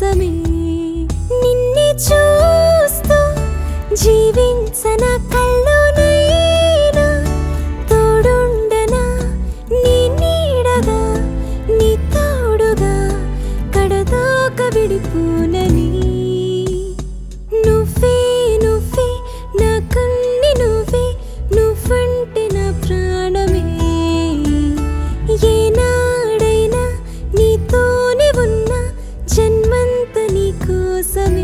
కోసమే నిన్నే చూస్తూ జీవించన కల్లోనైనా తోడుండనా నీ నీడగా నీ తోడుగా కడదాక విడిపోనని నువ్వే నువ్వే నా కన్ని నువ్వే నువ్వంటే నా ప్రాణమే ఏనాడైనా నీతోనే ఉన్నా జన్మంత నీ కోసమే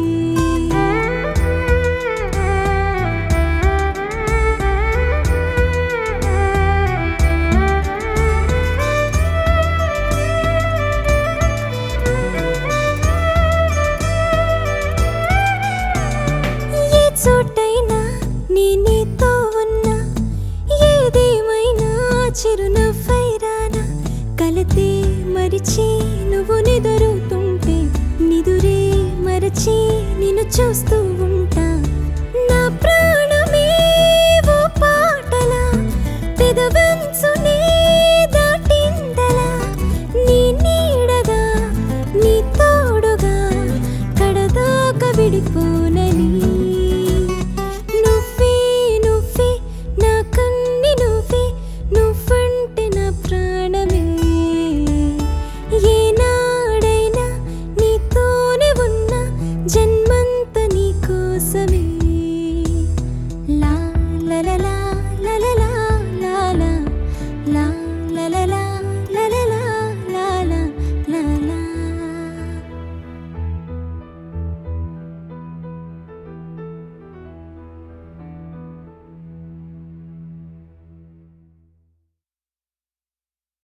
ఏ చోటైనా నీ నీతో ఉన్నా ఏదేమైనా చిరునవ్వైరానా కలతే మరిచి నువ్వు నిదురుతుంటే నిదురే మరచి నిన్ను చూస్తూ